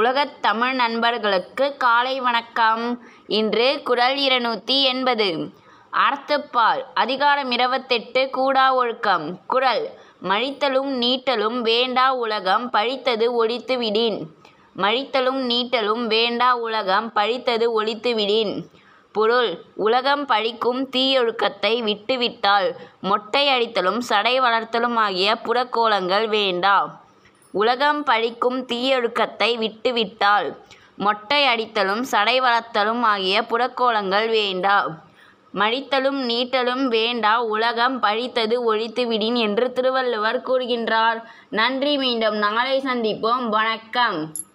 உலகத் தமிழ் நண்பர்களுக்கு காலை வணக்கம் இன்று குறள் இருநூற்றி எண்பது அறத்துப்பால் அதிகாரம் இருபத்தெட்டு கூடா ஒழுக்கம் குறள் மழித்தலும் நீட்டலும் வேண்டா உலகம் பழித்தது ஒழித்து விடின் மழித்தலும் நீட்டலும் வேண்டா உலகம் பழித்தது ஒழித்து விடின் பொருள் உலகம் பழிக்கும் தீயொழுக்கத்தை விட்டுவிட்டால் மொட்டை அடித்தலும் சடை வளர்த்தலும் ஆகிய புறக்கோலங்கள் வேண்டா உலகம் பழிக்கும் தீயொழுக்கத்தை விட்டுவிட்டால் மொட்டை அடித்தலும் சடை வளர்த்தலும் ஆகிய புறக்கோலங்கள் வேண்டா மழித்தலும் நீட்டலும் வேண்டா உலகம் பழித்தது ஒழித்து விடின் என்று திருவள்ளுவர் கூறுகின்றார் நன்றி மீண்டும் நாளை சந்திப்போம் வணக்கம்